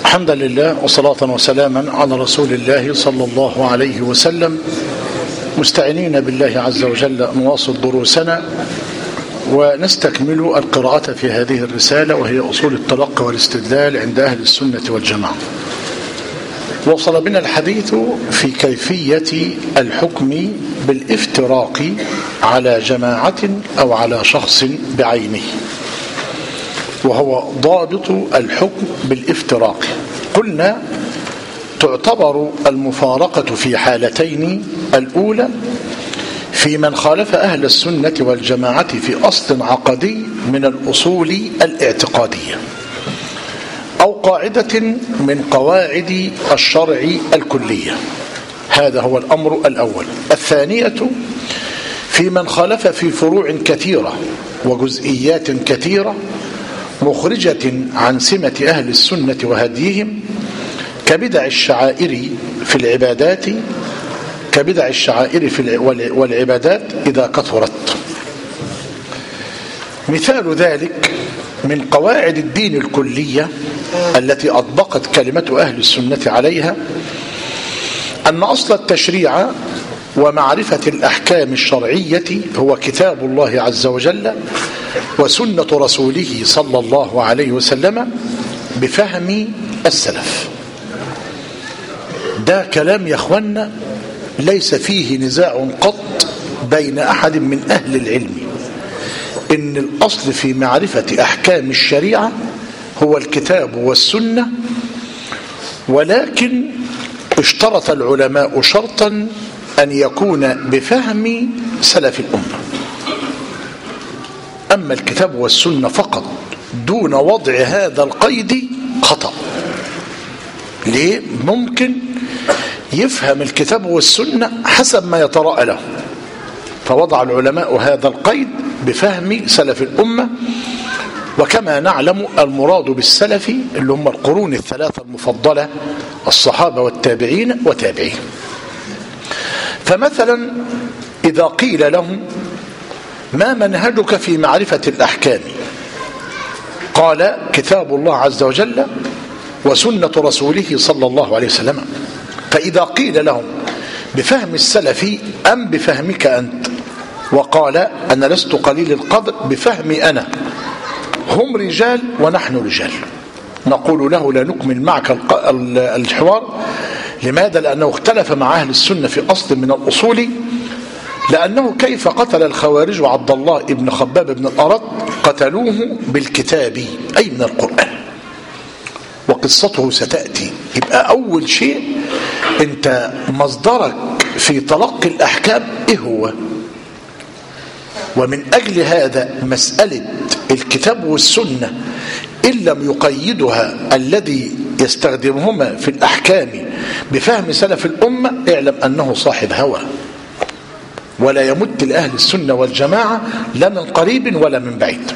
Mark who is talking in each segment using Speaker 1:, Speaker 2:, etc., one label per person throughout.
Speaker 1: حمدا لله وصلاة وسلاما على رسول الله صلى الله عليه وسلم مستعينين بالله عز وجل نواصل دروسنا ونستكمل القراءة في هذه الرسالة وهي أصول التلقي والاستدلال عند أهل السنة والجماعة وصل بنا الحديث في كيفية الحكم بالافتراق على جماعة أو على شخص بعينه وهو ضابط الحكم بالافتراق قلنا تعتبر المفارقة في حالتين الأولى في من خالف أهل السنة والجماعة في أصل عقدي من الأصول الاعتقادية أو قاعدة من قواعد الشرع الكلية هذا هو الأمر الأول الثانية في من خالف في فروع كثيرة وجزئيات كثيرة مخرجة عن سمة أهل السنة وهديهم كبدع الشعائر في العبادات كبدع الشعائر في والعبادات إذا كثرت مثال ذلك من قواعد الدين الكلية التي أطبقت كلمة أهل السنة عليها أن أصل التشريع ومعرفة الأحكام الشرعية هو كتاب الله عز وجل وسنة رسوله صلى الله عليه وسلم بفهم السلف ده كلام يا اخوانا ليس فيه نزاع قط بين أحد من أهل العلم إن الأصل في معرفة أحكام الشريعة هو الكتاب والسنة ولكن اشترط العلماء شرطا أن يكون بفهم سلف الأمة أما الكتاب والسنة فقط دون وضع هذا القيد خطأ ليه؟ ممكن يفهم الكتاب والسنة حسب ما يتراءى له فوضع العلماء هذا القيد بفهم سلف الأمة وكما نعلم المراد بالسلف اللي هم القرون الثلاثة المفضلة الصحابة والتابعين وتابعين فمثلا إذا قيل لهم ما منهجك في معرفة الأحكام قال كتاب الله عز وجل وسنة رسوله صلى الله عليه وسلم فإذا قيل لهم بفهم السلف أم بفهمك أنت وقال أنا لست قليل القدر بفهمي أنا هم رجال ونحن رجال نقول له لا نكمل معك الحوار لماذا لأنه اختلف مع أهل السنة في أصل من الأصول لأنه كيف قتل الخوارج عبد الله ابن خباب بن الأرد قتلوه بالكتاب أي من القرآن وقصته ستأتي يبقى أول شيء أنت مصدرك في تلقي الأحكام إيه هو ومن أجل هذا مسألة الكتاب والسنة إن لم يقيدها الذي يستخدمهما في الأحكام بفهم سلف الأمة اعلم أنه صاحب هوى ولا يمت لأهل السنة والجماعة لا من قريب ولا من بعيد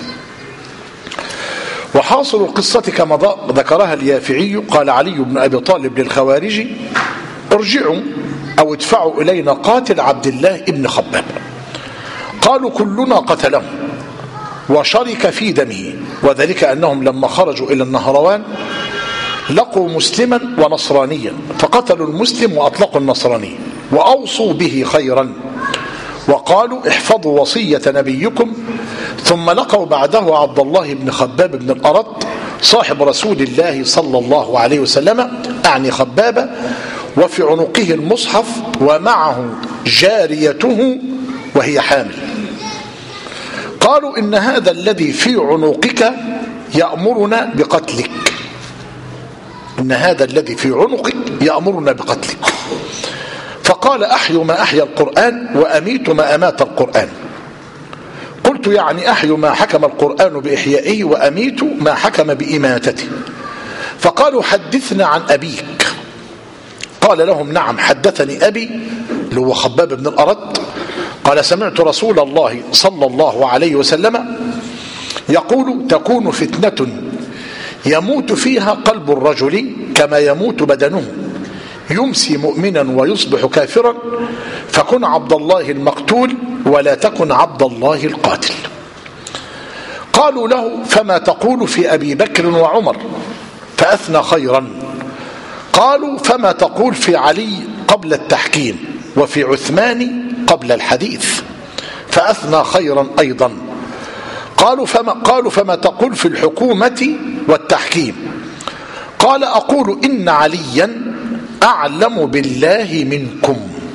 Speaker 1: وحاصل القصة كما ذكرها اليافعي قال علي بن أبي طالب للخوارج ارجعوا أو ادفعوا إلينا قاتل عبد الله ابن خباب قالوا كلنا قتله وشرك في دمه وذلك أنهم لما خرجوا إلى النهروان لقوا مسلما ونصرانيا فقتلوا المسلم وأطلقوا النصراني وأوصوا به خيرا وقالوا احفظوا وصية نبيكم ثم لقوا بعده عبد الله بن خباب بن الأرد صاحب رسول الله صلى الله عليه وسلم أعني خباب وفي عنقه المصحف ومعه جاريته وهي حامل قالوا إن هذا الذي في عنقك يأمرنا بقتلك إن هذا الذي في عنقك يأمرنا بقتلك فقال أحيوا ما أحيا القرآن وأميت ما أمات القرآن قلت يعني أحيوا ما حكم القرآن بإحيائه وأميت ما حكم بإماتته فقالوا حدثنا عن أبيك قال لهم نعم حدثني أبي اللي هو خباب بن الأرد قال سمعت رسول الله صلى الله عليه وسلم يقول تكون فتنة يموت فيها قلب الرجل كما يموت بدنه يمسي مؤمنا ويصبح كافرا فكن عبد الله المقتول ولا تكن عبد الله القاتل قالوا له فما تقول في أبي بكر وعمر فأثنى خيرا قالوا فما تقول في علي قبل التحكيم وفي عثمان قبل الحديث فأثنى خيرا أيضا قالوا فما, قالوا فما تقول في الحكومة والتحكيم قال أقول إن عليا أعلم بالله منكم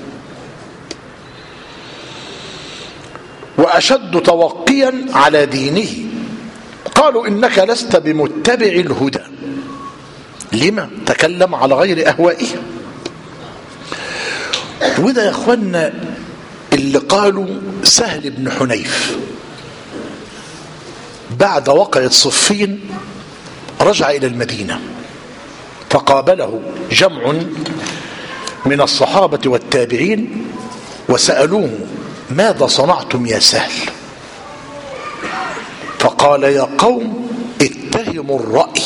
Speaker 1: وأشد توقيا على دينه قالوا إنك لست بمتبع الهدى لما تكلم على غير أهوائه وده يا أخوانا اللي قالوا سهل بن حنيف بعد وقعة صفين رجع إلى المدينة فقابله جمع من الصحابة والتابعين وسألوه ماذا صنعتم يا سهل فقال يا قوم اتهموا الرأي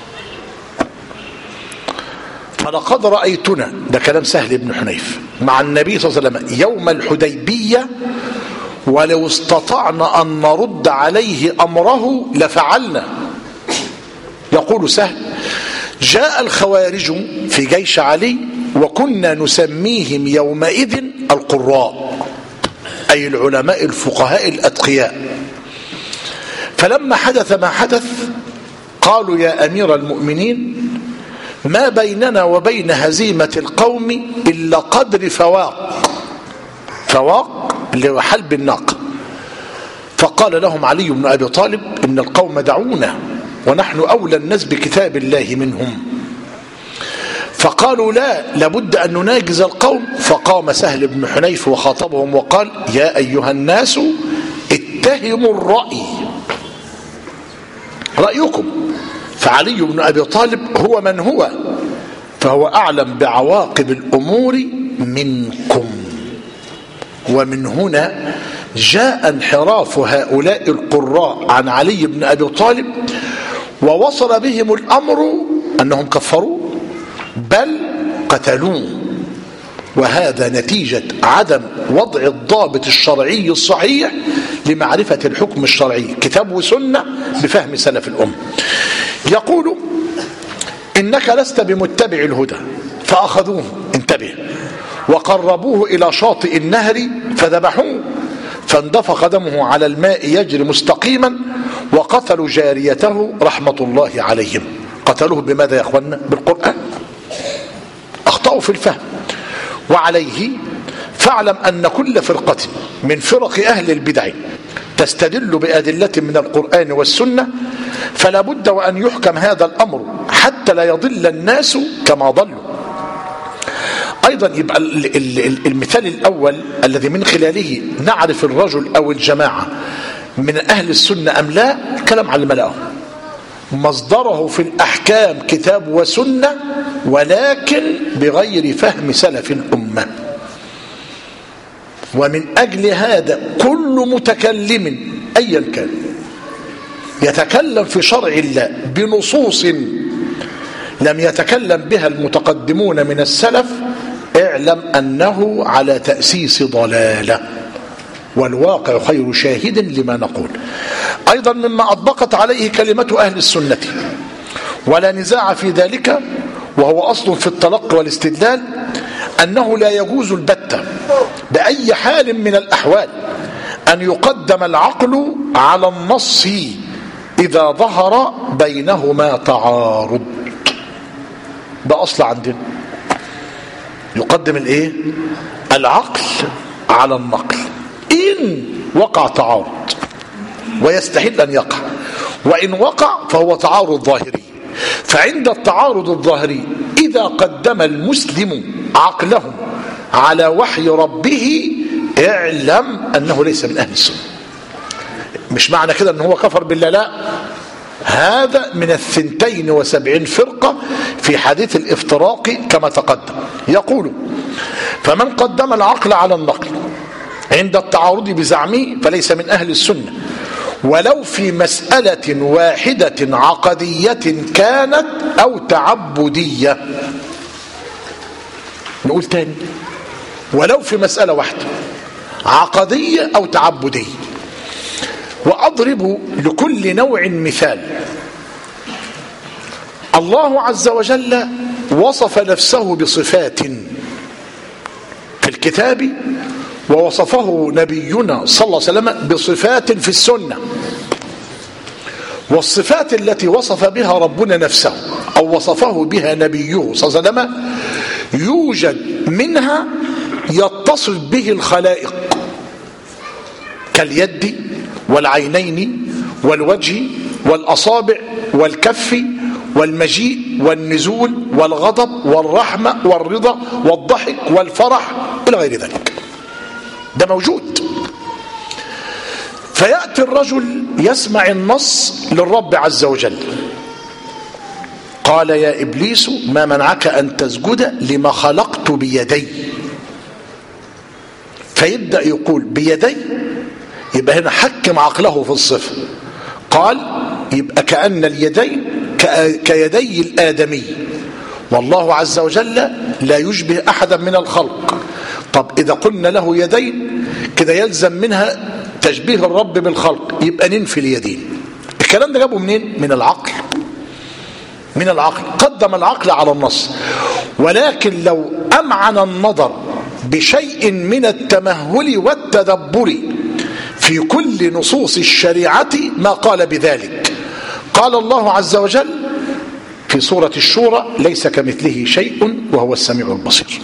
Speaker 1: فلقد رأيتنا ده كلام سهل بن حنيف مع النبي صلى الله عليه وسلم يوم الحديبية ولو استطعنا أن نرد عليه أمره لفعلنا يقول سهل جاء الخوارج في جيش علي وكنا نسميهم يومئذ القراء أي العلماء الفقهاء الأتقياء فلما حدث ما حدث قالوا يا أمير المؤمنين ما بيننا وبين هزيمة القوم إلا قدر فواق فواق اللي هو حلب الناقة فقال لهم علي بن أبي طالب إن القوم دعونا ونحن أولى الناس بكتاب الله منهم فقالوا لا لابد أن نناجز القوم فقام سهل بن حنيف وخاطبهم وقال يا أيها الناس اتهموا الرأي رأيكم فعلي بن أبي طالب هو من هو فهو أعلم بعواقب الأمور منكم ومن هنا جاء انحراف هؤلاء القراء عن علي بن أبي طالب ووصل بهم الأمر أنهم كفروا بل قتلوه وهذا نتيجة عدم وضع الضابط الشرعي الصحيح لمعرفة الحكم الشرعي كتاب وسنة بفهم سلف الأم يقول إنك لست بمتبع الهدى فأخذوه انتبه وقربوه إلى شاطئ النهر فذبحوه فاندفق دمه على الماء يجري مستقيما وقتلوا جاريته رحمة الله عليهم قتلوه بماذا يا أخوانا بالقرآن أخطأوا في الفهم وعليه فاعلم أن كل فرقة من فرق أهل البدع تستدل بأدلة من القرآن والسنة فلا بد وأن يحكم هذا الأمر حتى لا يضل الناس كما ضلوا أيضا يبقى المثال الأول الذي من خلاله نعرف الرجل أو الجماعة من أهل السنة أم لا كلام على الملأ مصدره في الأحكام كتاب وسنة ولكن بغير فهم سلف الأمة ومن أجل هذا كل متكلم أيا كان يتكلم في شرع الله بنصوص لم يتكلم بها المتقدمون من السلف اعلم أنه على تأسيس ضلاله والواقع خير شاهد لما نقول أيضا مما أطبقت عليه كلمة أهل السنة ولا نزاع في ذلك وهو أصل في التلقي والاستدلال أنه لا يجوز البتة بأي حال من الأحوال أن يقدم العقل على النص إذا ظهر بينهما تعارض ده أصل عندنا يقدم الايه العقل على النقل إن وقع تعارض ويستحيل أن يقع وإن وقع فهو تعارض ظاهري فعند التعارض الظاهري إذا قدم المسلم عقله على وحي ربه اعلم أنه ليس من أهل السنة مش معنى كده أنه هو كفر بالله لا هذا من الثنتين وسبعين فرقة في حديث الافتراق كما تقدم يقول فمن قدم العقل على النقل عند التعارض بزعمه فليس من أهل السنة ولو في مسألة واحدة عقدية كانت أو تعبدية نقول تاني ولو في مسألة واحدة عقدية أو تعبدية وأضرب لكل نوع مثال الله عز وجل وصف نفسه بصفات في الكتاب ووصفه نبينا صلى الله عليه وسلم بصفات في السنة والصفات التي وصف بها ربنا نفسه أو وصفه بها نبيه صلى الله عليه وسلم يوجد منها يتصف به الخلائق كاليد والعينين والوجه والأصابع والكف والمجيء والنزول والغضب والرحمة والرضا والضحك والفرح إلى غير ذلك ده موجود فيأتي الرجل يسمع النص للرب عز وجل قال يا إبليس ما منعك أن تسجد لما خلقت بيدي فيبدأ يقول بيدي يبقى هنا حكم عقله في الصفة قال يبقى كأن اليدين كيدي الآدمي والله عز وجل لا يشبه أحدا من الخلق طب إذا قلنا له يدين كده يلزم منها تشبيه الرب بالخلق يبقى ننفي اليدين الكلام ده جابه منين من العقل من العقل قدم العقل على النص ولكن لو أمعن النظر بشيء من التمهل والتدبر في كل نصوص الشريعة ما قال بذلك قال الله عز وجل في سورة الشورى ليس كمثله شيء وهو السميع البصير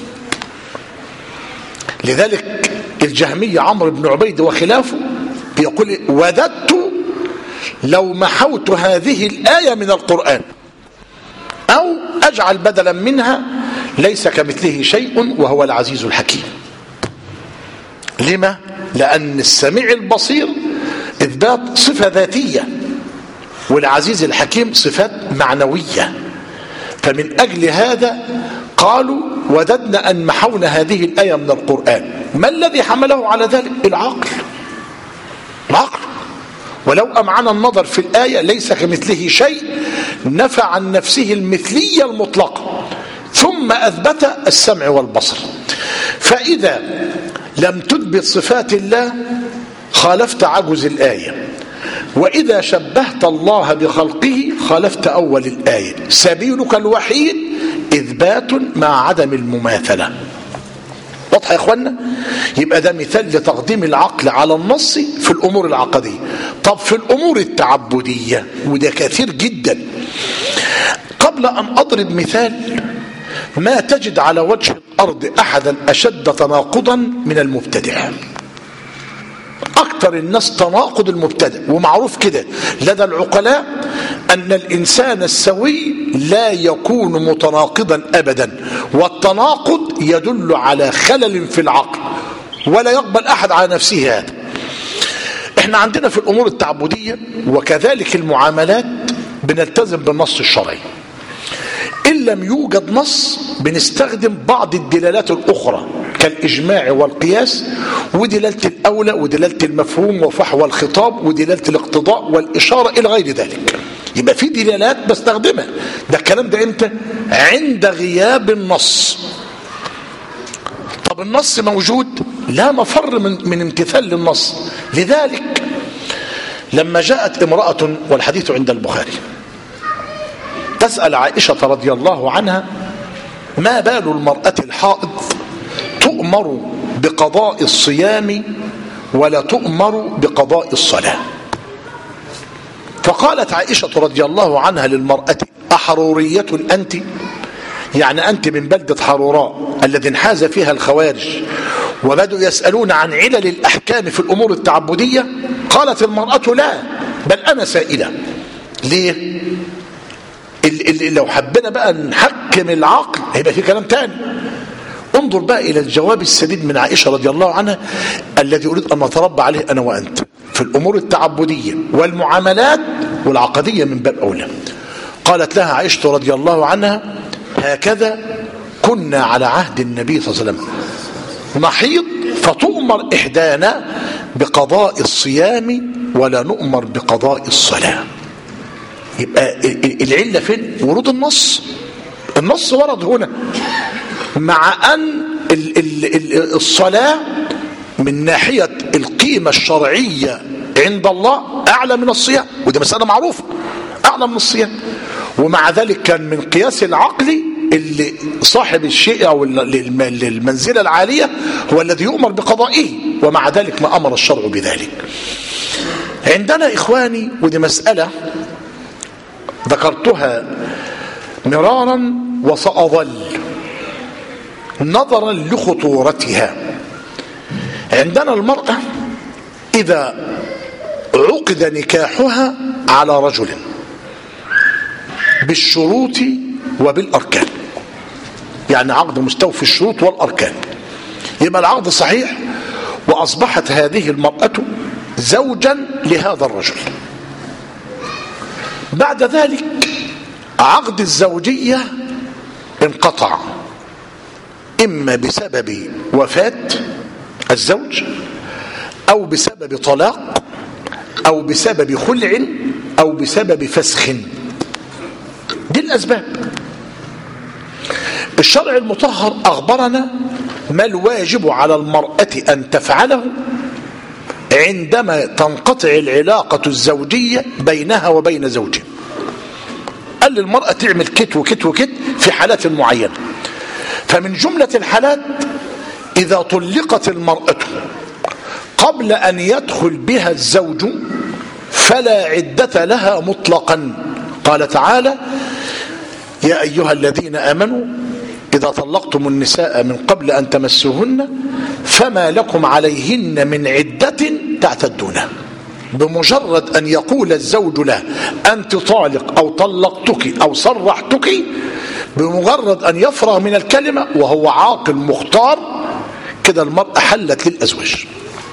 Speaker 1: لذلك الجهمية عمرو بن عبيد وخلافه بيقول وددت لو محوت هذه الآية من القرآن أو أجعل بدلا منها ليس كمثله شيء وهو العزيز الحكيم لما؟ لأن السميع البصير إثبات صفة ذاتية والعزيز الحكيم صفات معنوية فمن أجل هذا قالوا وددنا أن محونا هذه الآية من القرآن ما الذي حمله على ذلك العقل العقل ولو أمعنا النظر في الآية ليس كمثله شيء نفى عن نفسه المثلية المطلقة ثم أثبت السمع والبصر فإذا لم تثبت صفات الله خالفت عجز الآية وإذا شبهت الله بخلقه خالفت أول الآية سبيلك الوحيد إثبات مع عدم المماثلة واضح يا اخوانا يبقى ده مثال لتقديم العقل على النص في الامور العقديه طب في الامور التعبديه وده كثير جدا قبل ان اضرب مثال ما تجد على وجه الارض احدا اشد تناقضا من المبتدع اكثر الناس تناقض المبتدع ومعروف كده لدى العقلاء ان الانسان السوي لا يكون متناقضا ابدا والتناقض يدل على خلل في العقل ولا يقبل احد على نفسه هذا احنا عندنا في الامور التعبديه وكذلك المعاملات بنلتزم بالنص الشرعي ان لم يوجد نص بنستخدم بعض الدلالات الاخرى كالاجماع والقياس ودلاله الاولى ودلاله المفهوم وفحوى الخطاب ودلاله الاقتضاء والاشاره الى غير ذلك يبقى في دلالات بستخدمها ده الكلام ده امتى عند غياب النص طب النص موجود لا مفر من, من امتثال للنص لذلك لما جاءت امرأة والحديث عند البخاري تسأل عائشة رضي الله عنها ما بال المرأة الحائض تؤمر بقضاء الصيام ولا تؤمر بقضاء الصلاة فقالت عائشة رضي الله عنها للمرأة أحرورية أنت يعني أنت من بلدة حروراء الذي انحاز فيها الخوارج وبدوا يسألون عن علل الأحكام في الأمور التعبدية قالت المرأة لا بل أنا سائلة ليه لو حبينا بقى نحكم العقل هيبقى في كلام تاني انظر بقى إلى الجواب السديد من عائشة رضي الله عنها الذي أريد أن نتربى عليه أنا وأنت في الأمور التعبدية والمعاملات والعقدية من باب أولى قالت لها عائشة رضي الله عنها هكذا كنا على عهد النبي صلى الله عليه وسلم نحيض فتؤمر إحدانا بقضاء الصيام ولا نؤمر بقضاء الصلاة يبقى العلة فين ورود النص النص ورد هنا مع أن الصلاة من ناحية القيمة الشرعية عند الله أعلى من الصيام وده مسألة معروفة أعلى من الصيام ومع ذلك كان من قياس العقل اللي صاحب الشيء او المنزله العاليه هو الذي يؤمر بقضائه ومع ذلك ما امر الشرع بذلك عندنا اخواني ودي مساله ذكرتها مرارا وساظل نظرا لخطورتها عندنا المراه اذا عقد نكاحها على رجل بالشروط وبالاركان يعني عقد مستوفي الشروط والاركان يبقى العقد صحيح واصبحت هذه المراه زوجا لهذا الرجل بعد ذلك عقد الزوجيه انقطع اما بسبب وفاه الزوج او بسبب طلاق او بسبب خلع او بسبب فسخ دي الاسباب الشرع المطهر اخبرنا ما الواجب على المراه ان تفعله عندما تنقطع العلاقه الزوجيه بينها وبين زوجها قال للمراه تعمل كت وكت وكت في حالات معينه فمن جمله الحالات اذا طلقت المراه قبل ان يدخل بها الزوج فلا عده لها مطلقا قال تعالى يا ايها الذين امنوا اذا طلقتم النساء من قبل ان تمسوهن فما لكم عليهن من عده تعتدونها بمجرد ان يقول الزوج له انت طالق او طلقتك او صرحتك بمجرد ان يفرغ من الكلمه وهو عاقل مختار كده المراه حلت للازواج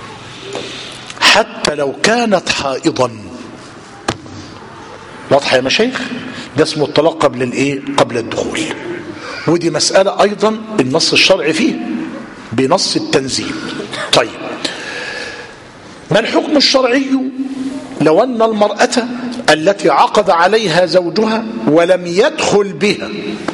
Speaker 1: حتى لو كانت حائضا واضحه يا مشايخ ده اسمه الطلاق قبل الايه قبل الدخول ودي مساله ايضا النص الشرعي فيه بنص التنزيل طيب ما الحكم الشرعي لو ان المراه التي عقد عليها زوجها ولم يدخل بها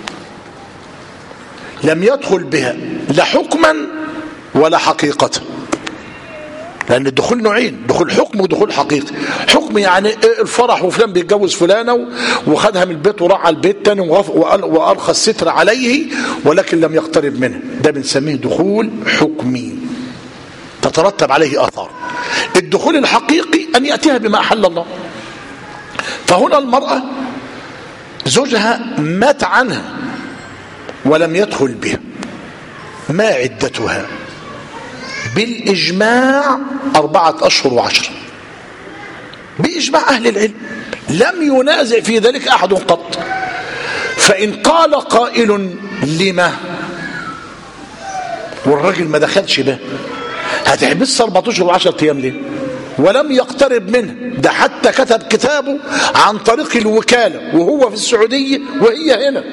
Speaker 1: لم يدخل بها لا حكما ولا حقيقه لان الدخول نوعين دخول حكم ودخول حقيقي حكم يعني الفرح وفلان بيتجوز فلانه وخدها من البيت وراح على البيت تاني والقى الستر عليه ولكن لم يقترب منه ده بنسميه دخول حكمي تترتب عليه اثار الدخول الحقيقي ان ياتيها بما احل الله فهنا المراه زوجها مات عنها ولم يدخل بها ما عدتها بالإجماع أربعة أشهر وعشرة بإجماع أهل العلم لم ينازع في ذلك أحد قط فإن قال قائل لما والراجل ما دخلش به هتحبس 14 و10 أيام ليه ولم يقترب منه ده حتى كتب كتابه عن طريق الوكالة وهو في السعودية وهي هنا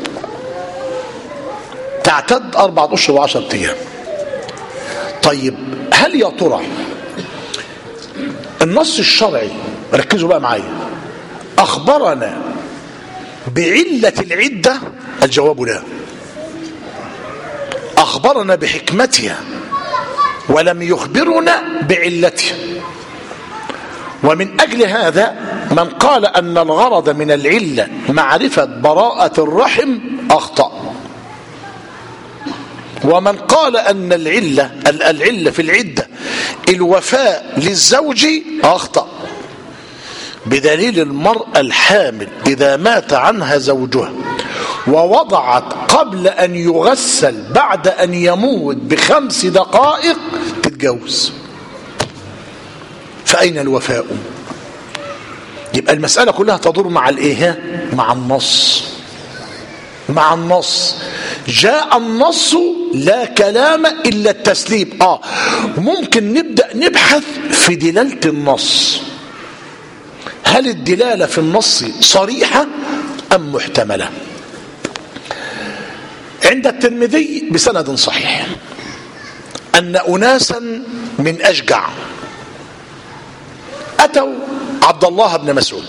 Speaker 1: تعتد أربعة أشهر وعشرة أيام طيب هل يا ترى النص الشرعي ركزوا بقى معايا أخبرنا بعلة العدة الجواب لا أخبرنا بحكمتها ولم يخبرنا بعلتها ومن أجل هذا من قال أن الغرض من العلة معرفة براءة الرحم أخطأ ومن قال أن العلة العلة في العدة الوفاء للزوج أخطأ بدليل المرأة الحامل إذا مات عنها زوجها ووضعت قبل أن يغسل بعد أن يموت بخمس دقائق تتجوز فأين الوفاء يبقى المسألة كلها تدور مع الإيه مع النص مع النص جاء النص لا كلام إلا التسليم آه ممكن نبدأ نبحث في دلالة النص هل الدلالة في النص صريحة أم محتملة عند الترمذي بسند صحيح أن أناسا من أشجع أتوا عبد الله بن مسعود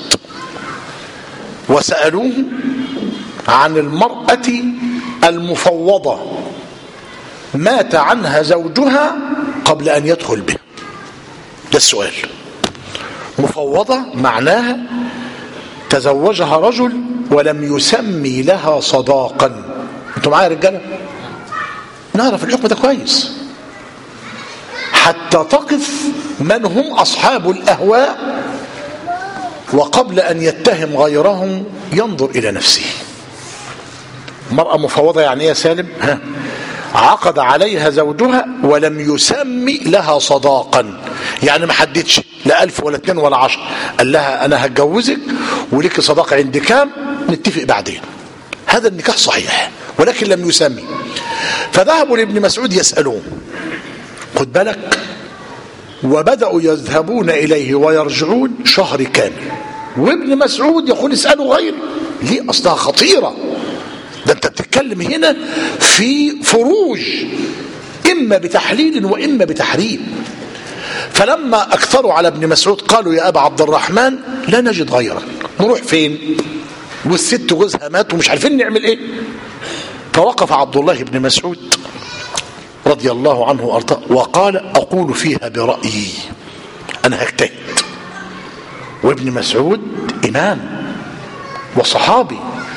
Speaker 1: وسألوه عن المرأة المفوضة مات عنها زوجها قبل أن يدخل به ده السؤال مفوضة معناها تزوجها رجل ولم يسمي لها صداقا انتوا معايا يا رجاله نعرف الحكم ده كويس حتى تقف من هم اصحاب الاهواء وقبل ان يتهم غيرهم ينظر الى نفسه مرأة مفوضة يعني ايه يا سالم ها عقد عليها زوجها ولم يسمي لها صداقا يعني ما حددش لا ألف ولا اتنين ولا عشر قال لها أنا هتجوزك ولك صداقة عندي كام نتفق بعدين هذا النكاح صحيح ولكن لم يسمي فذهبوا لابن مسعود يسألون خد بالك وبدأوا يذهبون إليه ويرجعون شهر كامل وابن مسعود يقول اسألوا غيري ليه أصلها خطيرة ده انت بتتكلم هنا في فروج اما بتحليل واما بتحريم فلما اكثروا على ابن مسعود قالوا يا ابا عبد الرحمن لا نجد غيرك نروح فين والست جوزها مات ومش عارفين نعمل ايه فوقف عبد الله بن مسعود رضي الله عنه وارضاه وقال اقول فيها برايي انا هجتهد وابن مسعود امام وصحابي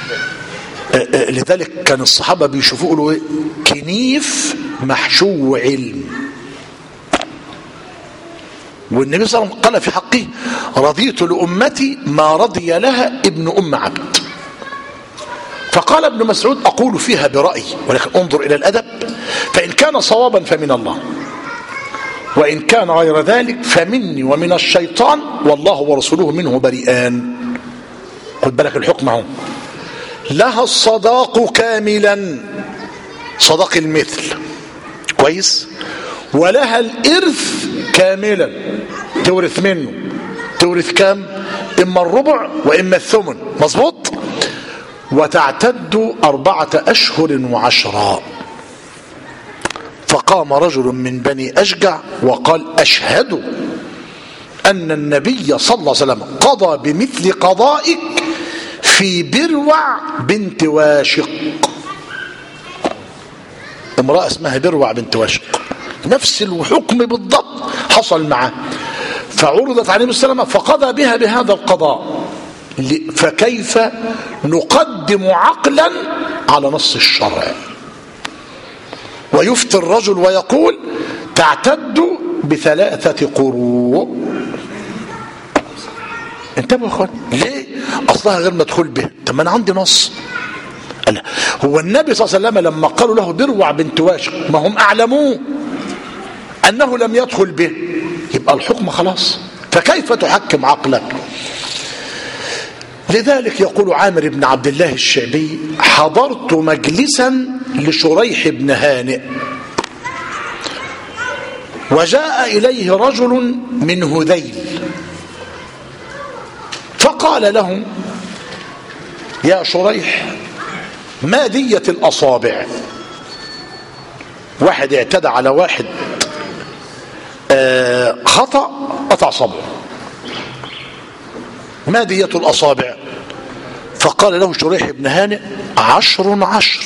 Speaker 1: لذلك كان الصحابة بيشوفوه يقولوا ايه كنيف محشو علم والنبي صلى الله عليه وسلم قال في حقه رضيت لأمتي ما رضي لها ابن أم عبد فقال ابن مسعود أقول فيها برأيي ولكن انظر إلى الأدب فإن كان صوابا فمن الله وإن كان غير ذلك فمني ومن الشيطان والله ورسوله منه بريئان خد بالك الحكم اهو لها الصداق كاملا صداق المثل كويس ولها الإرث كاملا تورث منه تورث كام إما الربع وإما الثمن مظبوط وتعتد أربعة أشهر وعشرا فقام رجل من بني أشجع وقال أشهد أن النبي صلى الله عليه وسلم قضى بمثل قضائك في بروع بنت واشق امرأة اسمها بروع بنت واشق نفس الحكم بالضبط حصل معه فعرضت عليه السلام فقضى بها بهذا القضاء فكيف نقدم عقلا على نص الشرع ويفتي الرجل ويقول تعتد بثلاثة قروء انتبهوا يا اخوان ليه اصلها غير مدخول به طب ما انا عندي نص قال هو النبي صلى الله عليه وسلم لما قالوا له بروع بنت واشق ما هم اعلموه انه لم يدخل به يبقى الحكم خلاص فكيف تحكم عقلك لذلك يقول عامر بن عبد الله الشعبي حضرت مجلسا لشريح بن هانئ وجاء إليه رجل من هذيل فقال له يا شريح ما دية الأصابع واحد اعتدى على واحد آه خطأ قطع صبعه ما دية الأصابع فقال له شريح بن هانئ عشر عشر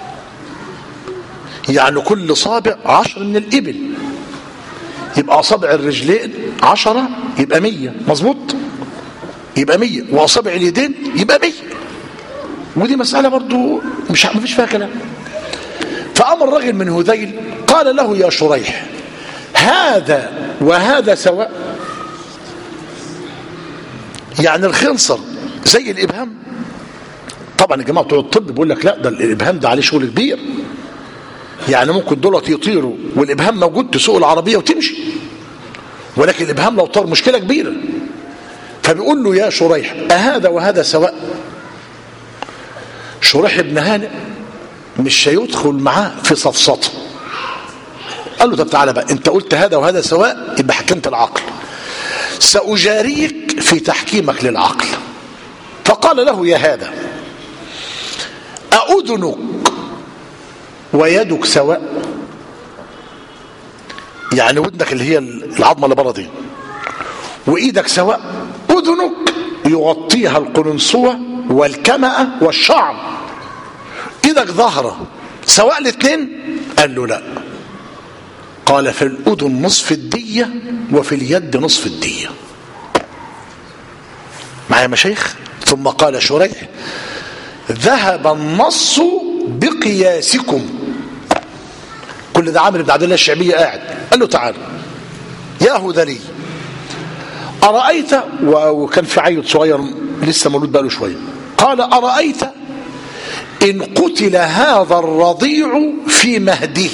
Speaker 1: يعني كل صابع عشر من الإبل يبقى أصابع الرجلين عشرة يبقى مية مظبوط يبقى مية وأصابع اليدين يبقى مية ودي مسألة برضو مش ما فيش فيها كلام فأمر رجل من هذيل قال له يا شريح هذا وهذا سواء يعني الخنصر زي الإبهام طبعا الجماعة بتوع الطب بيقول لك لا ده الإبهام ده عليه شغل كبير يعني ممكن دولت يطيروا والإبهام موجود تسوق العربية وتمشي ولكن الإبهام لو طار مشكلة كبيرة فبيقول له يا شريح أهذا وهذا سواء شريح بن هانئ مش هيدخل معاه في صفصته قال له طب تعالى بقى انت قلت هذا وهذا سواء يبقى حكمت العقل سأجاريك في تحكيمك للعقل فقال له يا هذا أأذنك ويدك سواء يعني ودنك اللي هي العظمة اللي بره دي وإيدك سواء أذنك يغطيها القرنصوة والكمأة والشعر إيدك ظهره سواء الاثنين قال له لا قال في الأذن نصف الدية وفي اليد نصف الدية معايا مشايخ ثم قال شريح ذهب النص بقياسكم كل ده عامر بن عبد الله الشعبي قاعد قال له تعالى يا هذلي أرأيت وكان في عيل صغير لسه مولود بقاله شوية قال أرأيت إن قتل هذا الرضيع في مهده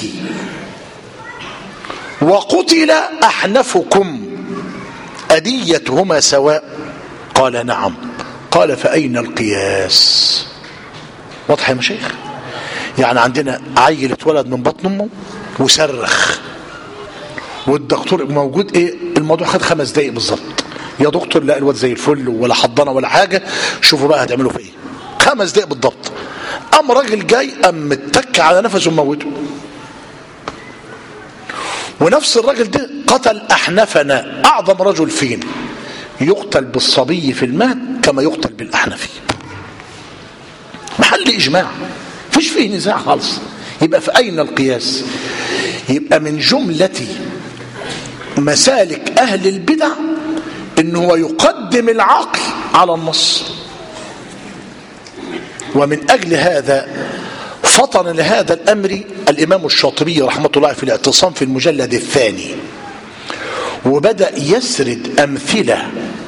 Speaker 1: وقتل أحنفكم أديتهما سواء قال نعم قال فأين القياس واضح يا مشايخ يعني عندنا عيل اتولد من بطن امه وصرخ والدكتور موجود ايه الموضوع خد خمس دقايق بالظبط يا دكتور لا الواد زي الفل ولا حضانه ولا حاجه شوفوا بقى هتعملوا في ايه خمس دقايق بالضبط قام راجل جاي قام متك على نفسه وموته ونفس الراجل ده قتل احنفنا اعظم رجل فينا يقتل بالصبي في المهد كما يقتل بالاحنفي محل اجماع فيش فيه نزاع خالص يبقى في اين القياس يبقى من جمله مسالك اهل البدع ان هو يقدم العقل على النص ومن اجل هذا فطن لهذا الامر الامام الشاطبي رحمه الله في الاعتصام في المجلد الثاني وبدا يسرد امثله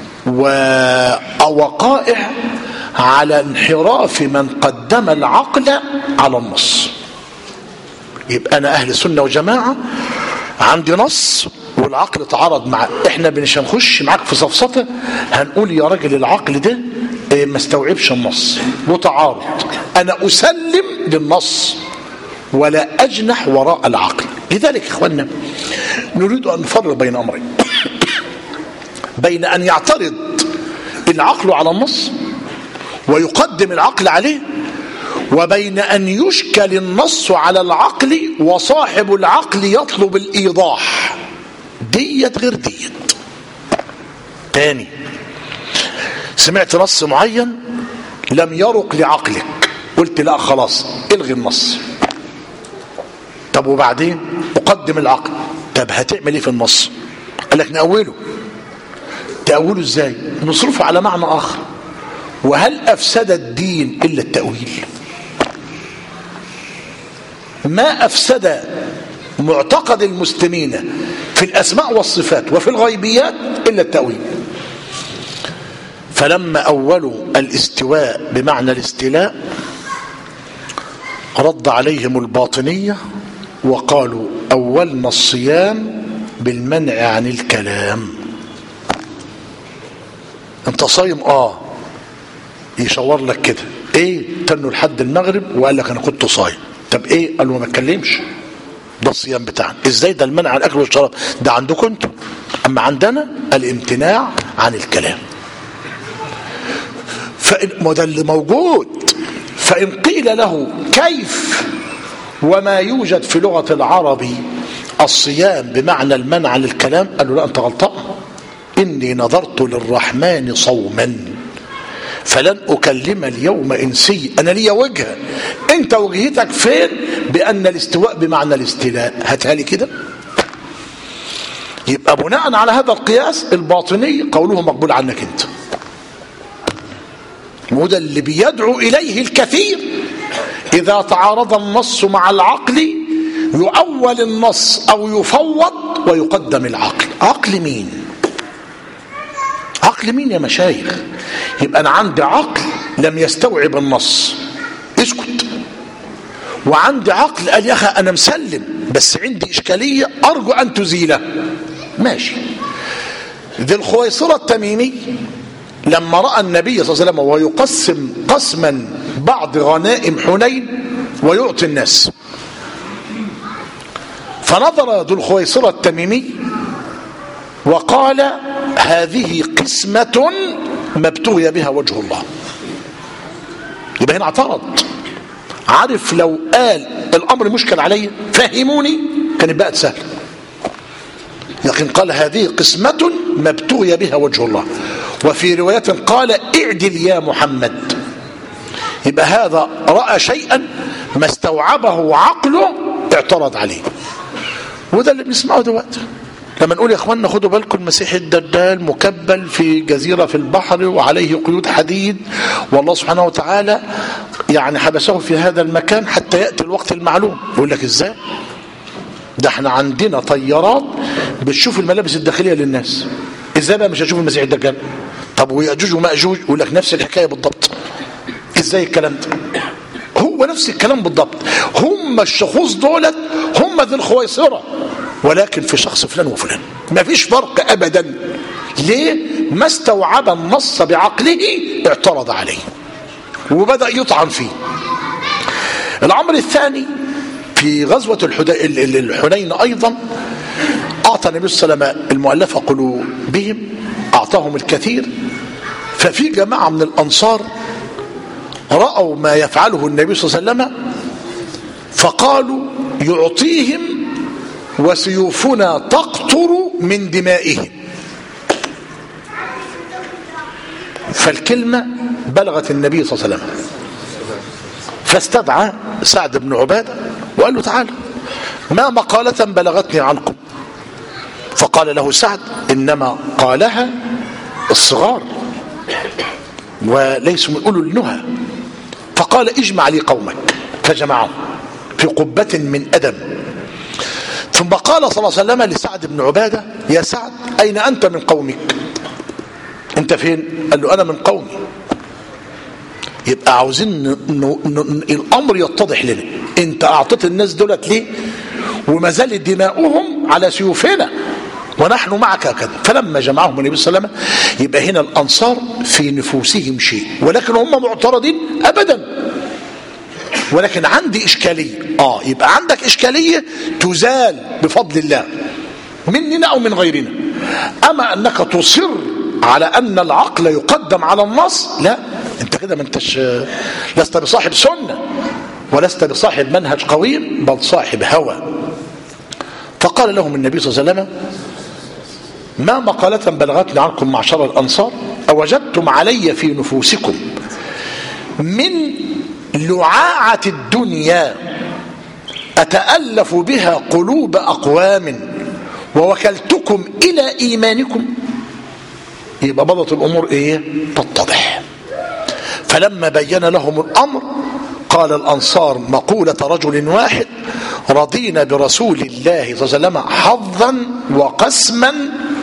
Speaker 1: ووقائع على انحراف من قدم العقل على النص يبقى انا اهل سنه وجماعه عندي نص والعقل تعارض معاه احنا مش هنخش معاك في سفسطه هنقول يا راجل العقل ده ما استوعبش النص متعارض انا اسلم للنص ولا اجنح وراء العقل لذلك اخواننا نريد ان نفرق بين امرين بين ان يعترض العقل على النص ويقدم العقل عليه وبين ان يشكل النص على العقل وصاحب العقل يطلب الايضاح ديت غير ديت تاني سمعت نص معين لم يرق لعقلك قلت لا خلاص الغي النص طب وبعدين اقدم العقل طب هتعمل ايه في النص قال لك نأوله تأوله ازاي نصرفه على معنى اخر وهل افسد الدين الا التأويل ما افسد معتقد المسلمين في الاسماء والصفات وفي الغيبيات الا التأويل فلما أولوا الاستواء بمعنى الاستيلاء رد عليهم الباطنية وقالوا أولنا الصيام بالمنع عن الكلام انت صايم اه يشاور لك كده ايه تنوا لحد المغرب وقال لك انا كنت صايم طب ايه قال له ما اتكلمش ده الصيام بتاعنا ازاي ده المنع عن الاكل والشراب ده عندكم انتم اما عندنا الامتناع عن الكلام فإن ما ده اللي موجود فإن قيل له كيف وما يوجد في لغة العرب الصيام بمعنى المنع عن الكلام قال له لا أنت غلطان إني نظرت للرحمن صوما فلن أكلم اليوم إنسي أنا لي وجهة أنت وجهتك فين بأن الاستواء بمعنى الاستيلاء هاتها لي كده يبقى بناء على هذا القياس الباطني قوله مقبول عنك انت وده اللي بيدعو إليه الكثير إذا تعارض النص مع العقل يؤول النص أو يفوض ويقدم العقل عقل مين عقل مين يا مشايخ يبقى أنا عندي عقل لم يستوعب النص اسكت وعندي عقل قال يا أخي أنا مسلم بس عندي إشكالية أرجو أن تزيله ماشي ذي الخويصرة التميمي لما راى النبي صلى الله عليه وسلم وهو يقسم قسما بعض غنائم حنين ويعطي الناس فنظر ذو الخويصره التميمي وقال هذه قسمه ما ابتغي بها وجه الله يبقى هنا اعترض عارف لو قال الامر مشكل علي فهموني كانت بقت سهله لكن قال هذه قسمة ما ابتغي بها وجه الله وفي رواية قال اعدل يا محمد يبقى هذا رأى شيئا ما استوعبه عقله اعترض عليه وده اللي بنسمعه دلوقتي لما نقول يا اخوانا خدوا بالكم المسيح الدجال مكبل في جزيرة في البحر وعليه قيود حديد والله سبحانه وتعالى يعني حبسه في هذا المكان حتى يأتي الوقت المعلوم يقول لك ازاي ده احنا عندنا طيارات بتشوف الملابس الداخلية للناس ازاي بقى مش هشوف المسيح الدجال طب ويأجوج ومأجوج يقول لك نفس الحكاية بالضبط ازاي الكلام ده هو نفس الكلام بالضبط هم الشخوص دولت هم ذي الخويصرة ولكن في شخص فلان وفلان ما فيش فرق ابدا ليه ما استوعب النص بعقله اعترض عليه وبدأ يطعن فيه الامر الثاني في غزوة الحنين ايضا اعطى النبي صلى الله عليه وسلم المؤلفة قلوبهم اعطاهم الكثير ففي جماعة من الانصار رأوا ما يفعله النبي صلى الله عليه وسلم فقالوا يعطيهم وسيوفنا تقطر من دمائهم فالكلمة بلغت النبي صلى الله عليه وسلم فاستدعى سعد بن عبادة وقال له تعالى ما مقالة بلغتني عنكم فقال له سعد إنما قالها الصغار وليسوا من أولو النهى فقال اجمع لي قومك فجمعهم في قبة من أدم ثم قال صلى الله عليه وسلم لسعد بن عبادة يا سعد أين أنت من قومك أنت فين قال له أنا من قومي يبقى عاوزين ن... ن... ن... الأمر يتضح لنا أنت أعطيت الناس دولت ليه وما زالت دماؤهم على سيوفنا ونحن معك كذا فلما جمعهم النبي صلى الله عليه وسلم يبقى هنا الأنصار في نفوسهم شيء ولكن هم معترضين أبدا ولكن عندي إشكالية آه يبقى عندك إشكالية تزال بفضل الله مننا أو من غيرنا أما أنك تصر على أن العقل يقدم على النص لا أنت كده ما أنتش لست بصاحب سنة ولست بصاحب منهج قويم بل صاحب هوى فقال لهم النبي صلى الله عليه وسلم ما مقالة بلغتني عنكم معشر الأنصار أوجدتم علي في نفوسكم من لعاعة الدنيا أتألف بها قلوب أقوام ووكلتكم إلى إيمانكم يبقى بدت الأمور إيه تتضح فلما بين لهم الأمر قال الأنصار مقولة رجل واحد رضينا برسول الله صلى الله عليه وسلم حظا وقسما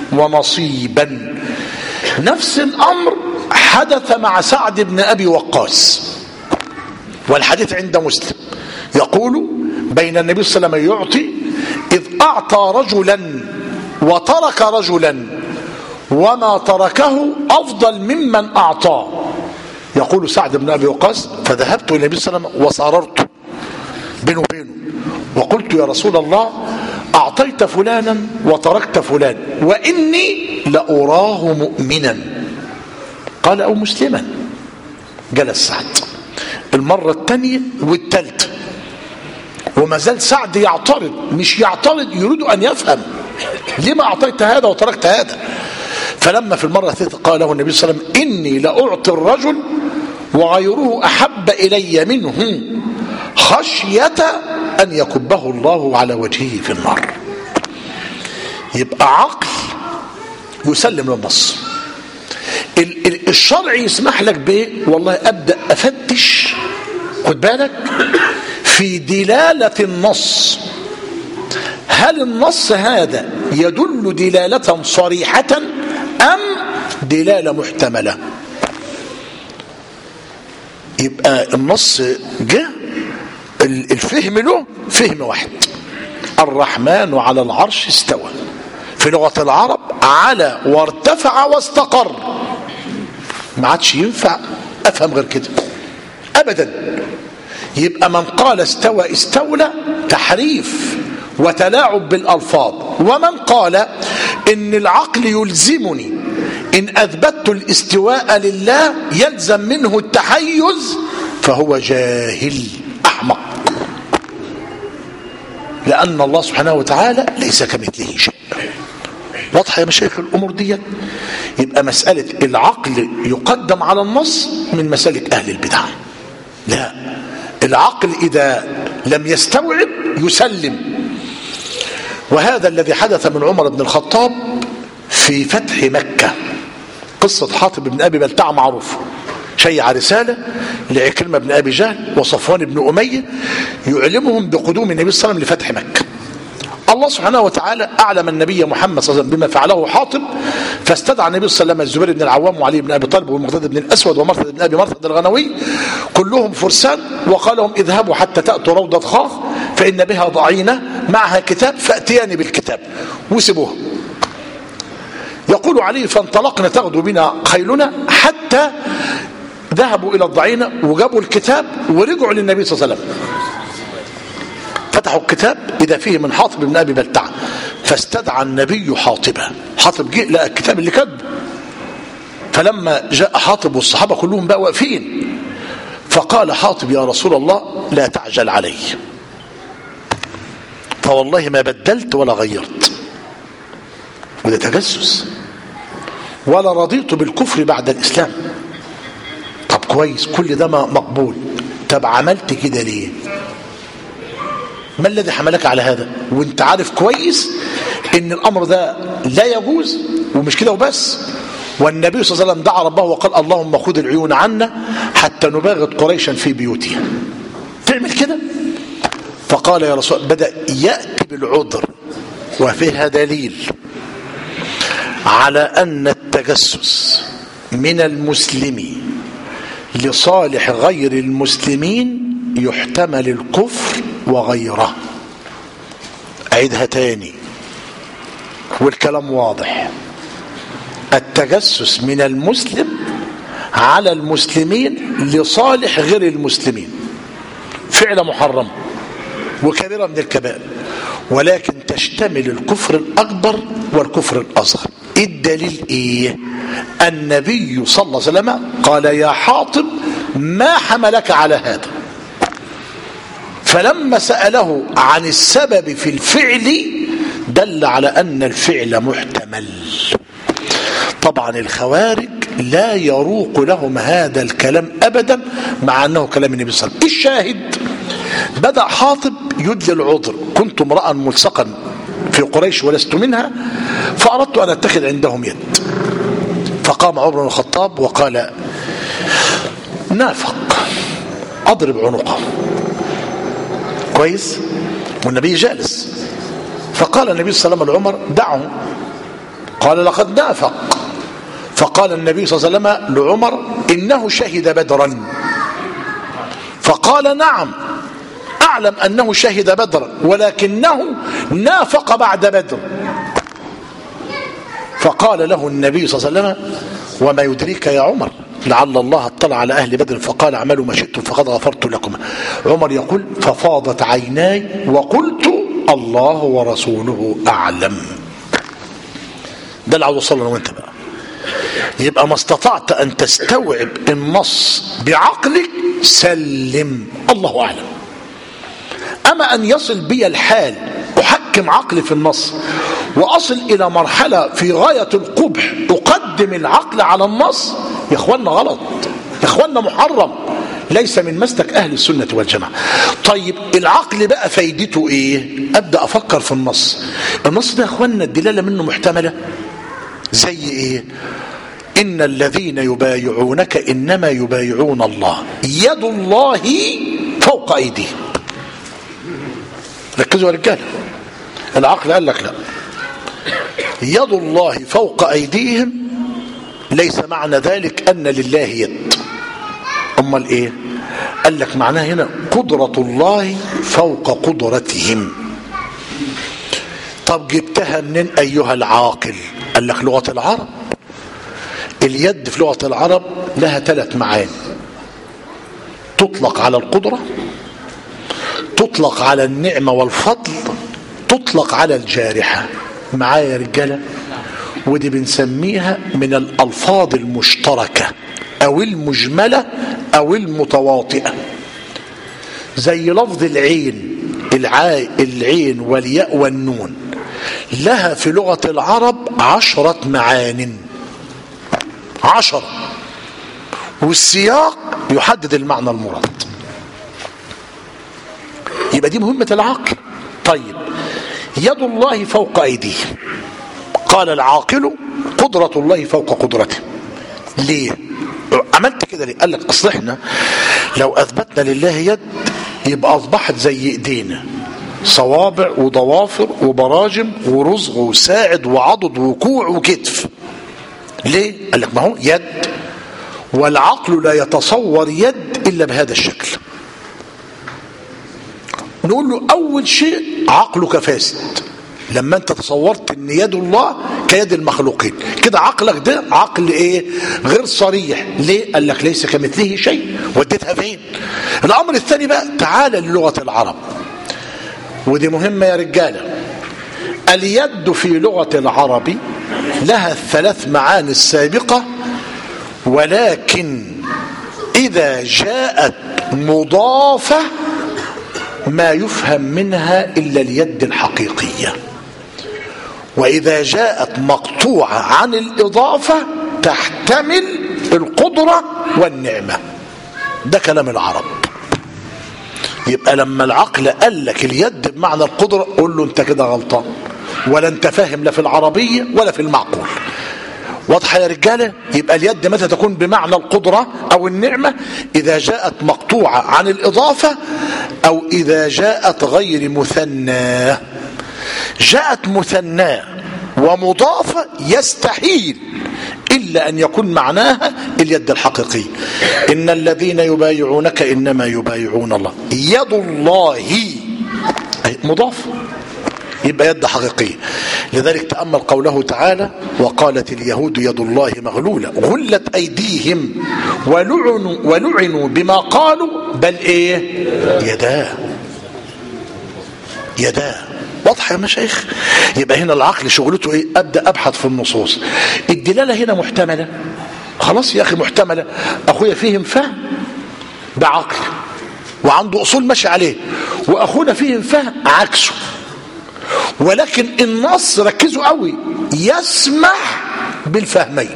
Speaker 1: ونصيبا نفس الأمر حدث مع سعد بن أبي وقاص والحديث عند مسلم يقول بين النبي صلى الله عليه وسلم يعطي إذ أعطى رجلا وترك رجلا وما تركه أفضل ممن أعطاه يقول سعد بن أبي وقاص فذهبت إلى النبي صلى الله عليه وسلم وصاررت بينه وبينه وقلت يا رسول الله أعطيت فلانا وتركت فلان وإني لأراه مؤمنا قال أو مسلما جلس سعد المرة الثانية والثالثة وما زال سعد يعترض مش يعترض يريد أن يفهم لما أعطيت هذا وتركت هذا فلما في المرة الثالثة قال له النبي صلى الله عليه وسلم إني لأعطي الرجل وغيره أحب إلي منه خشية أن يكبه الله على وجهه في النار يبقى عقل يسلم للنص الشرع يسمح لك بايه والله ابدا افتش خد بالك في دلاله النص هل النص هذا يدل دلاله صريحه ام دلاله محتمله يبقى النص جه الفهم له فهم واحد الرحمن على العرش استوى في لغة العرب على وارتفع واستقر ما عادش ينفع افهم غير كده ابدا يبقى من قال استوى استولى تحريف وتلاعب بالالفاظ ومن قال ان العقل يلزمني ان اثبتت الاستواء لله يلزم منه التحيز فهو جاهل احمق لان الله سبحانه وتعالى ليس كمثله شيء واضحه يا مشايخ الامور دي يبقى مساله العقل يقدم على النص من مساله اهل البدع لا العقل اذا لم يستوعب يسلم وهذا الذي حدث من عمر بن الخطاب في فتح مكة قصة حاطب بن أبي بلتع معروف شيع رسالة لعكرمة بن أبي جهل وصفوان بن أمية يعلمهم بقدوم النبي صلى الله عليه وسلم لفتح مكة الله سبحانه وتعالى أعلم النبي محمد صلى الله عليه وسلم بما فعله حاطب فاستدعى النبي صلى الله عليه وسلم الزبير بن العوام وعلي بن أبي طالب والمقداد بن الأسود ومرثد بن أبي مرثد الغنوي كلهم فرسان وقال لهم اذهبوا حتى تأتوا روضة خاخ فإن بها ضعينة معها كتاب فأتياني بالكتاب وسبوه يقول علي فانطلقنا تغدو بنا خيلنا حتى ذهبوا إلى الضعينة وجابوا الكتاب ورجعوا للنبي صلى الله عليه وسلم فتحوا الكتاب إذا فيه من حاطب بن أبي بلتع فاستدعى النبي حاطبا حاطب جه لقى الكتاب اللي كتبه فلما جاء حاطب والصحابة كلهم بقى واقفين فقال حاطب يا رسول الله لا تعجل علي فوالله ما بدلت ولا غيرت وده تجسس ولا رضيت بالكفر بعد الإسلام طب كويس كل ده مقبول طب عملت كده ليه ما الذي حملك على هذا وانت عارف كويس ان الامر ده لا يجوز ومش كده وبس والنبي صلى الله عليه وسلم دعا ربه وقال اللهم خذ العيون عنا حتى نباغت قريشا في بيوتها تعمل كده فقال يا رسول بدأ يأتي بالعذر وفيها دليل على أن التجسس من المسلم لصالح غير المسلمين يحتمل الكفر وغيره أعيدها تاني والكلام واضح التجسس من المسلم على المسلمين لصالح غير المسلمين فعل محرم وكبيرة من الكبائر ولكن تشتمل الكفر الأكبر والكفر الأصغر الدليل إيه النبي صلى الله عليه وسلم قال يا حاطب ما حملك على هذا فلما سأله عن السبب في الفعل دل على أن الفعل محتمل طبعا الخوارج لا يروق لهم هذا الكلام أبدا مع أنه كلام النبي صلى الله عليه وسلم الشاهد بدأ حاطب يدلي العذر كنت امرأ ملصقا في قريش ولست منها فأردت أن أتخذ عندهم يد فقام عمر بن الخطاب وقال نافق أضرب عنقه كويس والنبي جالس فقال النبي صلى الله عليه وسلم لعمر دعه قال لقد نافق فقال النبي صلى الله عليه وسلم لعمر إنه شهد بدرا فقال نعم أعلم أنه شهد بدرا ولكنه نافق بعد بدر فقال له النبي صلى الله عليه وسلم وما يدريك يا عمر لعل الله اطلع على أهل بدر فقال اعملوا ما شئتم فقد غفرت لكم عمر يقول ففاضت عيناي وقلت الله ورسوله أعلم ده اللي عاوز اوصله انا وانت بقى يبقى ما استطعت ان تستوعب النص بعقلك سلم الله اعلم اما ان يصل بي الحال احكم عقلي في النص واصل الى مرحله في غايه القبح اقدم العقل على النص يا اخوانا غلط يا اخوانا محرم ليس من مسلك اهل السنه والجماعه طيب العقل بقى فايدته ايه ابدا افكر في النص النص ده يا اخوانا الدلاله منه محتمله زي ايه ان الذين يبايعونك انما يبايعون الله يد الله فوق ايديهم ركزوا يا رجاله العقل قال لك لا يد الله فوق ايديهم ليس معنى ذلك ان لله يد امال ايه قال لك معناه هنا قدره الله فوق قدرتهم طب جبتها منين ايها العاقل قال لك لغه العرب اليد في لغه العرب لها ثلاث معاني تطلق على القدره تطلق على النعمه والفضل تطلق على الجارحه معايا يا رجاله ودي بنسميها من الالفاظ المشتركه او المجمله او المتواطئه زي لفظ العين العاء العين والياء والنون لها في لغة العرب عشرة معان عشرة والسياق يحدد المعنى المراد يبقى دي مهمة العقل طيب يد الله فوق أيديهم قال العاقل قدرة الله فوق قدرته ليه عملت كده ليه قال لك اصل احنا لو اثبتنا لله يد يبقى اصبحت زي ايدينا صوابع وضوافر وبراجم ورزغ وساعد وعضد وكوع وكتف ليه قال لك ما هو يد والعقل لا يتصور يد الا بهذا الشكل نقول له اول شيء عقلك فاسد لما انت تصورت ان يد الله كيد المخلوقين كده عقلك ده عقل ايه غير صريح ليه قال لك ليس كمثله شيء وديتها فين الامر الثاني بقى تعالى للغه العرب ودي مهمه يا رجاله اليد في لغه العرب لها الثلاث معاني السابقه ولكن اذا جاءت مضافه ما يفهم منها الا اليد الحقيقيه واذا جاءت مقطوعه عن الاضافه تحتمل القدره والنعمه ده كلام العرب يبقى لما العقل قال لك اليد بمعنى القدره قول له انت كده غلطان ولا انت فاهم لا في العربيه ولا في المعقول واضحه يا رجاله يبقى اليد متى تكون بمعنى القدره او النعمه اذا جاءت مقطوعه عن الاضافه او اذا جاءت غير مثناه جاءت مثناه ومضافه يستحيل الا ان يكون معناها اليد الحقيقيه ان الذين يبايعونك انما يبايعون الله يد الله مضافه يبقى يد حقيقية لذلك تأمل قوله تعالى وقالت اليهود يد الله مغلولة غلت أيديهم ولعنوا, ولعنوا بما قالوا بل إيه يداه يداه واضحة يا مشايخ يبقى هنا العقل شغلته ايه ابدا ابحث في النصوص الدلاله هنا محتمله خلاص يا اخي محتمله اخويا فهم فهم بعقل وعنده اصول ماشي عليه واخونا فهم فهم عكسه ولكن النص ركزوا قوي يسمح بالفهمين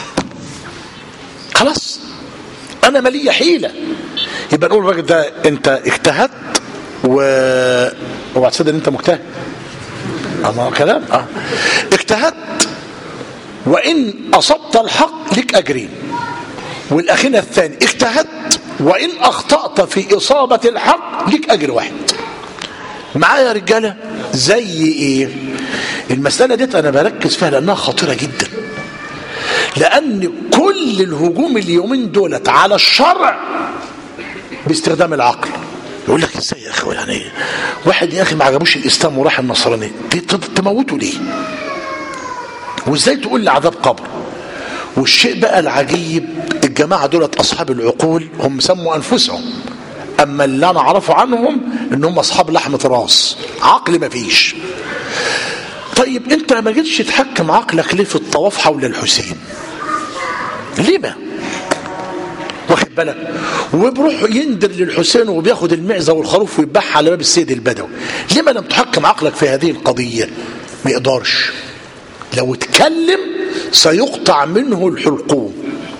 Speaker 1: خلاص انا مالية حيلة يبقى نقول الراجل ده انت اجتهدت و اوعى تصدق ان انت مجتهد اما كلام اه اجتهدت وان اصبت الحق لك اجرين والاخينا الثاني اجتهدت وان اخطأت في اصابة الحق لك اجر واحد معايا يا رجاله زي ايه المسألة ديت انا بركز فيها لانها خطيرة جدا لان كل الهجوم اليومين دولت على الشرع باستخدام العقل يقول لك ازاي يا اخي يعني واحد يا اخي ما عجبوش الاسلام وراح النصرانيه تموته ليه وازاي تقول لي عذاب قبر والشيء بقى العجيب الجماعه دولت اصحاب العقول هم سموا انفسهم اما اللي انا اعرفه عنهم ان هم اصحاب لحمه راس عقل ما فيش طيب انت ما جيتش تحكم عقلك ليه في الطواف حول الحسين ليه ما واخد بالك وبروح يندر للحسين وبياخد المعزه والخروف ويذبحها على باب السيد البدوي ليه ما لم تحكم عقلك في هذه القضيه ما يقدرش لو اتكلم سيقطع منه الحلقوم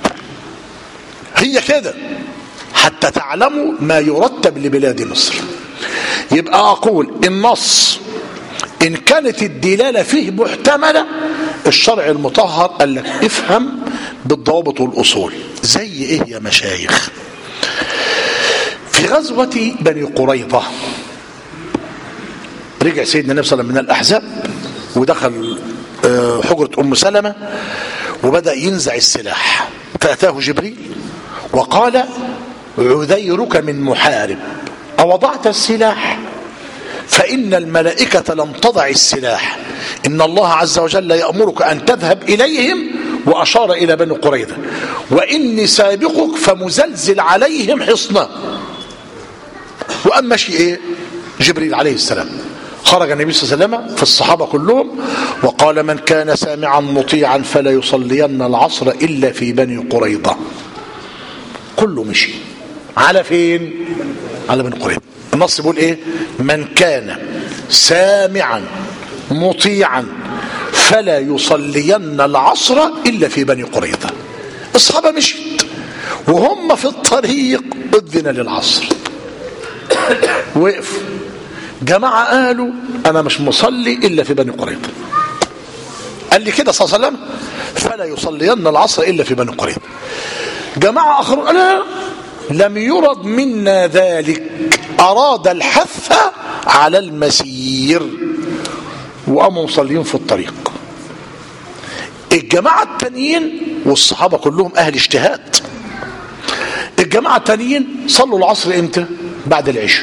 Speaker 1: هي كده حتى تعلموا ما يرتب لبلاد مصر يبقى أقول النص إن كانت الدلالة فيه محتملة الشرع المطهر قال لك افهم بالضوابط والأصول زي إيه يا مشايخ في غزوة بني قريظة رجع سيدنا النبي صلى الله عليه وسلم من الأحزاب ودخل حجرة أم سلمة وبدأ ينزع السلاح فأتاه جبريل وقال عذيرك من محارب أوضعت السلاح فإن الملائكة لم تضع السلاح إن الله عز وجل يأمرك أن تذهب إليهم وأشار إلى بني قريظة وإني سابقك فمزلزل عليهم حصنا وأما شيء إيه جبريل عليه السلام خرج النبي صلى الله عليه وسلم في الصحابة كلهم وقال من كان سامعا مطيعا فلا يصلين العصر إلا في بني قريظة كله مشي على فين على بني قريظة النص بيقول ايه من كان سامعا مطيعا فلا يصلين العصر الا في بني قريظه الصحابه مشيت وهم في الطريق اذن للعصر وقفوا جماعة قالوا أنا مش مصلي إلا في بني قريظة قال لي كده صلى الله عليه وسلم فلا يصلين العصر إلا في بني قريظة جماعة آخرون قالوا لم يرد منا ذلك أراد الحث على المسير وقاموا مصلين في الطريق الجماعة التانيين والصحابة كلهم أهل اجتهاد الجماعة التانيين صلوا العصر امتى بعد العشاء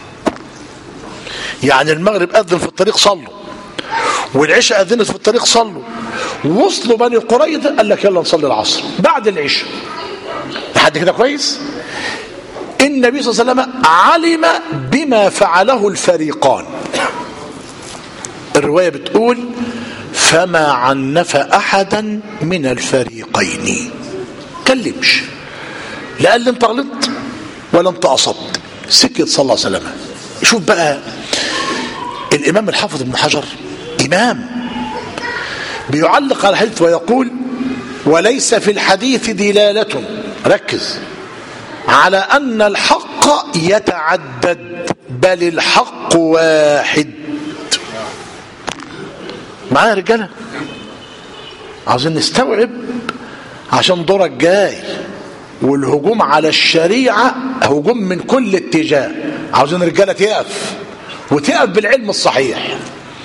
Speaker 1: يعني المغرب أذن في الطريق صلوا والعشاء أذنت في الطريق صلوا وصلوا بني قريظة قال لك يلا نصلي العصر بعد العشاء لحد كده كويس النبي صلى الله عليه وسلم علم بما فعله الفريقان الرواية بتقول فما عنف أحدا من الفريقين كلمش لا قال لي انت غلطت ولا انت أصبت سكت صلى الله عليه وسلم شوف بقى الإمام الحافظ ابن حجر إمام بيعلق على الحديث ويقول وليس في الحديث دلالة ركز على أن الحق يتعدد بل الحق واحد معايا يا رجاله عاوزين نستوعب عشان دورك جاي والهجوم على الشريعة هجوم من كل اتجاه عاوزين رجالة تقف وتقف بالعلم الصحيح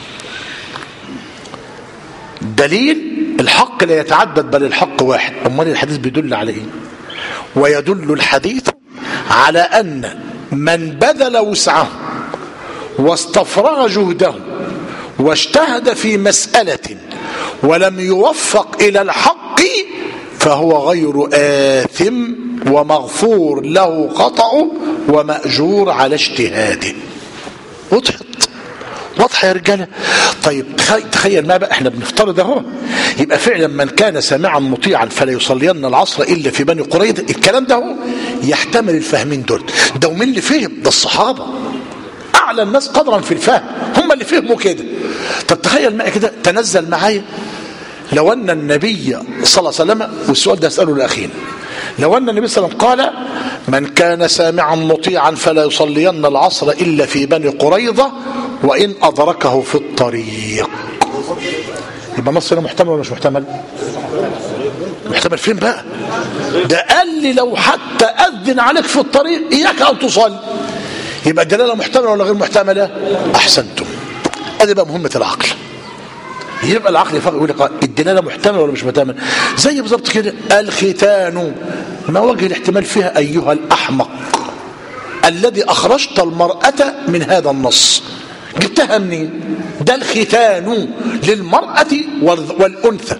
Speaker 1: دليل الحق لا يتعدد بل الحق واحد امال الحديث بيدل على ايه ويدل الحديث على ان من بذل وسعه واستفرغ جهده واجتهد في مسألة ولم يوفق إلى الحق فهو غير آثم ومغفور له خطأه ومأجور على اجتهاده وضحت واضحه يا رجاله طيب تخيل ما بقى احنا بنفترض اهو يبقى فعلا من كان سامعا مطيعا فلا يصلين العصر الا في بني قريظه الكلام ده هو يحتمل الفاهمين دول ده ومين اللي فهم ده الصحابه اعلى الناس قدرا في الفهم هم اللي فهموا كده طب تخيل معي كده تنزل معايا لو ان النبي صلى الله عليه وسلم والسؤال ده اساله الاخين لو ان النبي صلى الله عليه وسلم قال من كان سامعا مطيعا فلا يصلين العصر الا في بني قريظه وان ادركه في الطريق يبقى نص محتمل ولا مش محتمل محتمل فين بقى ده قال لي لو حتى اذن عليك في الطريق اياك ان تصلي يبقى الدلاله محتمله ولا غير محتمله احسنتم ادي بقى مهمه العقل يبقى العقل يفرق يقول لك الدلاله محتمله ولا مش محتمله زي بالظبط كده الختان ما وجه الاحتمال فيها ايها الاحمق الذي اخرجت المراه من هذا النص جبتها منين ده الختان للمراه والانثى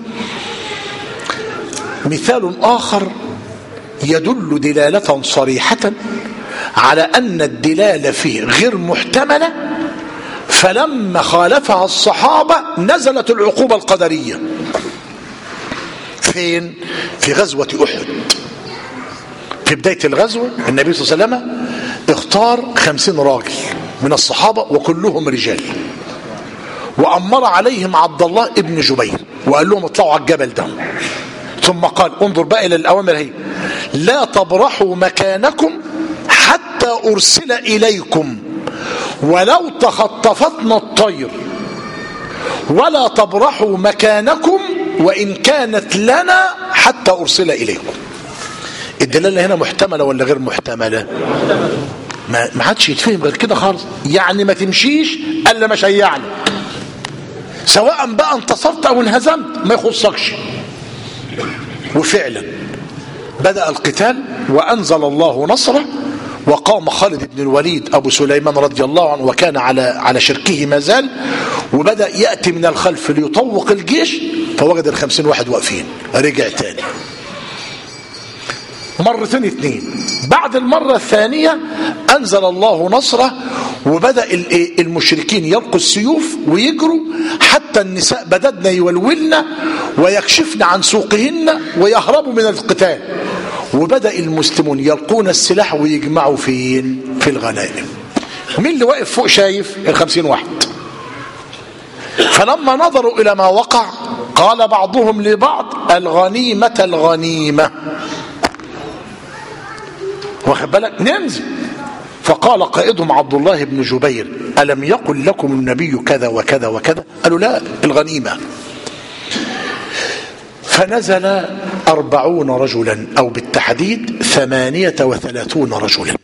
Speaker 1: مثال اخر يدل دلاله صريحه على ان الدلاله فيه غير محتمله فلما خالفها الصحابة نزلت العقوبة القدرية فين في غزوة أحد في بداية الغزوة النبي صلى الله عليه وسلم اختار خمسين راجل من الصحابة وكلهم رجال وأمر عليهم عبد الله ابن جبير وقال لهم اطلعوا على الجبل ده ثم قال انظر بقى إلى الأوامر هي لا تبرحوا مكانكم حتى أرسل إليكم ولو تخطفتنا الطير ولا تبرحوا مكانكم وإن كانت لنا حتى أرسل إليكم الدلالة هنا محتملة ولا غير محتملة ما ما عادش يتفهم غير كده خالص يعني ما تمشيش الا ما شيعني سواء بقى انتصرت او انهزمت ما يخصكش وفعلا بدأ القتال وأنزل الله نصره وقام خالد بن الوليد أبو سليمان رضي الله عنه وكان على على شركه ما زال وبدأ يأتي من الخلف ليطوق الجيش فوجد الخمسين واحد واقفين رجع تاني مرتين اتنين بعد المرة الثانية أنزل الله نصره وبدأ المشركين يلقوا السيوف ويجروا حتى النساء بددن يولولن ويكشفن عن سوقهن ويهربوا من القتال وبدأ المسلمون يلقون السلاح ويجمعوا فين في الغنائم مين اللي واقف فوق شايف الخمسين واحد فلما نظروا إلى ما وقع قال بعضهم لبعض الغنيمة الغنيمة واخد بالك ننزل فقال قائدهم عبد الله بن جبير ألم يقل لكم النبي كذا وكذا وكذا قالوا لا الغنيمة فنزل أربعون رجلا أو بالتحديد ثمانية وثلاثون رجلا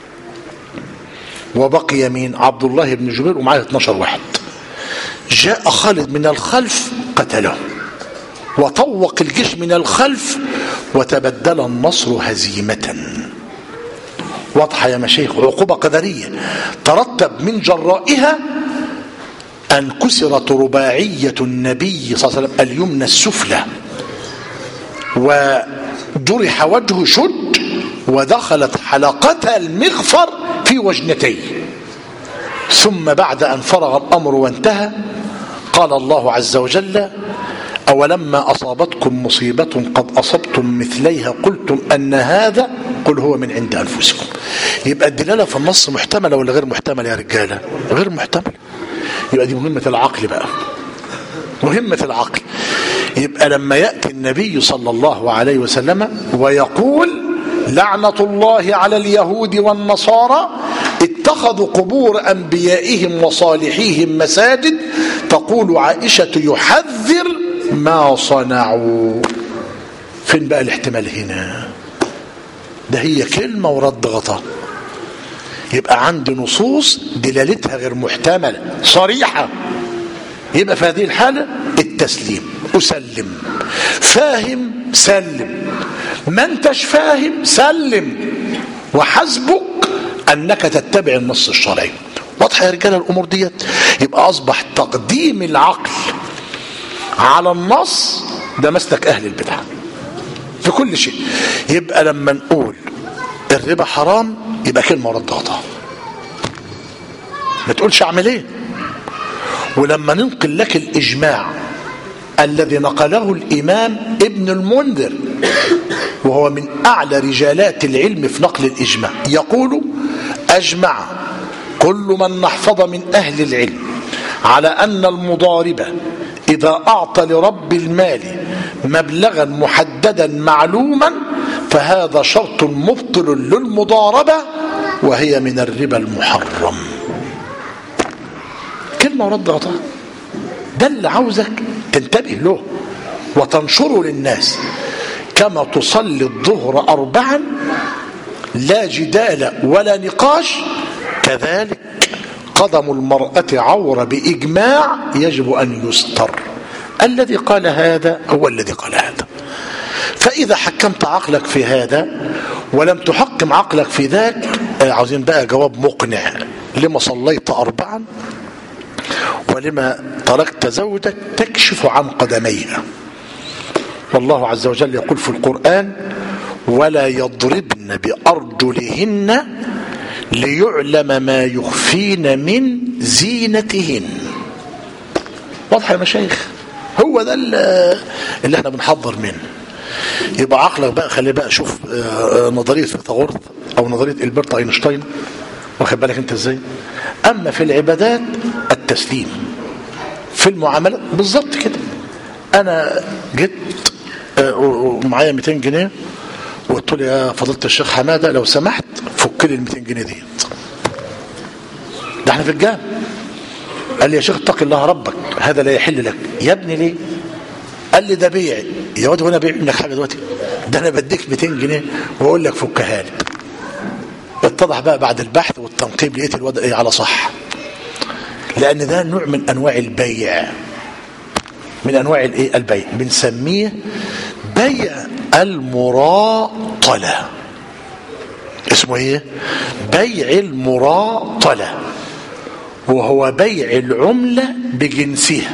Speaker 1: وبقي مين عبد الله بن جبير ومعاه 12 واحد جاء خالد من الخلف قتله وطوق الجيش من الخلف وتبدل النصر هزيمة واضحة يا مشايخ عقوبة قدرية ترتب من جرائها أن كسرت رباعية النبي صلى الله عليه وسلم اليمنى السفلى وجرح وجهه شد ودخلت حلقتها المغفر في وجنتيه ثم بعد أن فرغ الأمر وانتهى قال الله عز وجل أولما أصابتكم مصيبة قد أصبتم مثليها قلتم أن هذا قل هو من عند أنفسكم يبقى الدلالة في النص محتملة ولا غير محتملة يا رجالة غير محتملة يبقى دي مهمة العقل بقى مهمة العقل يبقى لما يأتي النبي صلى الله عليه وسلم ويقول لعنة الله على اليهود والنصارى اتخذوا قبور أنبيائهم وصالحيهم مساجد تقول عائشة يحذر ما صنعوا فين بقى الاحتمال هنا ده هي كلمة ورد غطاء يبقى عندي نصوص دلالتها غير محتملة صريحة يبقى في هذه الحالة التسليم أسلم فاهم سلم ما انتش فاهم سلم وحسبك أنك تتبع النص الشرعي واضحة يا رجال الأمور ديت يبقى أصبح تقديم العقل على النص ده مسلك أهل البدع في كل شيء يبقى لما نقول الربا حرام يبقى كلمة ورد غطاء ما تقولش اعمل ايه ولما ننقل لك الإجماع الذي نقله الإمام ابن المنذر وهو من أعلى رجالات العلم في نقل الإجماع يقول أجمع كل من نحفظ من أهل العلم على أن المضارب إذا أعطى لرب المال مبلغا محددا معلوما فهذا شرط مبطل للمضاربة وهي من الربا المحرم كلمة ورد غطاء ده اللي عاوزك تنتبه له وتنشره للناس كما تصلي الظهر أربعا لا جدال ولا نقاش كذلك قدم المرأة عورة بإجماع يجب أن يستر الذي قال هذا هو الذي قال هذا فإذا حكمت عقلك في هذا ولم تحكم عقلك في ذاك عاوزين بقى جواب مقنع لما صليت أربعا ولما تركت زوجك تكشف عن قدميها والله عز وجل يقول في القرآن ولا يضربن بأرجلهن ليعلم ما يخفين من زينتهن واضح يا مشايخ هو ده اللي احنا بنحضر منه يبقى عقلك بقى خلي بقى شوف نظريه فيثاغورث او نظريه البرت اينشتاين واخد بالك انت ازاي اما في العبادات التسليم في المعاملات بالظبط كده انا جيت ومعايا 200 جنيه وقلت له يا فضيله الشيخ حماده لو سمحت فك لي ال 200 جنيه دي ده احنا في الجامع قال لي يا شيخ اتق الله ربك هذا لا يحل لك يا ابني ليه قال لي ده بيع يا واد وانا بيع منك حاجه دلوقتي ده انا بديك 200 جنيه واقول لك فكها لي اتضح بقى بعد البحث والتنقيب لقيت الوضع ايه على صح لان ده نوع من انواع البيع من انواع الايه البيع بنسميه بيع المراطله اسمه ايه بيع المراطله وهو بيع العمله بجنسها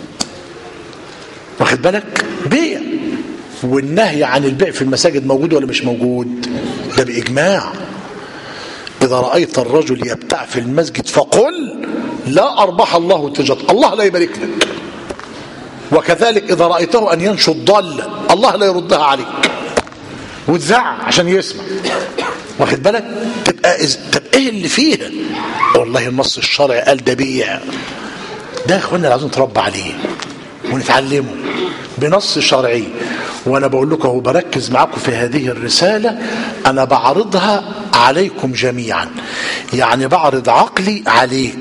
Speaker 1: واخد بالك بيع والنهي عن البيع في المساجد موجود ولا مش موجود ده باجماع اذا رايت الرجل يبتاع في المسجد فقل لا اربح الله تجارته الله لا يبارك لك وكذلك اذا رايته ان ينشد ضاله الله لا يردها عليك وتزعق عشان يسمع واخد بالك تبقى إز... طب ايه اللي فيها والله النص الشرعي قال ده بيع ده يا اخوانا لازم نتربى عليه ونتعلمه بنص شرعي وانا بقول لكم اهو بركز معاكم في هذه الرساله انا بعرضها عليكم جميعا يعني بعرض عقلي عليك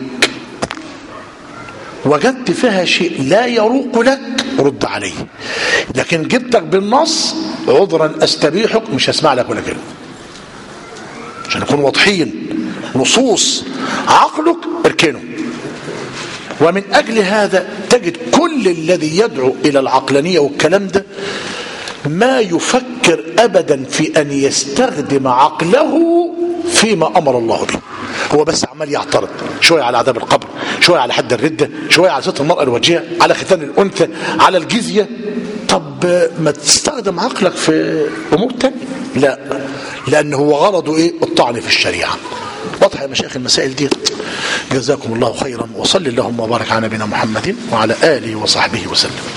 Speaker 1: وجدت فيها شيء لا يروق لك رد عليه لكن جبتك بالنص عذرا استبيحك مش هسمع لك ولا كلمه عشان نكون واضحين نصوص عقلك اركنه ومن أجل هذا تجد كل الذي يدعو إلى العقلانية والكلام ده ما يفكر أبدا في أن يستخدم عقله فيما أمر الله به هو بس عمال يعترض شوية على عذاب القبر شوية على حد الردة شوية على ستر المرأة الوجهية على ختان الأنثى على الجزية طب ما تستخدم عقلك في أمور تانية لا لأن هو غرضه إيه الطعن في الشريعة واضح يا مشايخ المسائل دي جزاكم الله خيرا وصل اللهم وبارك على نبينا محمد وعلى آله وصحبه وسلم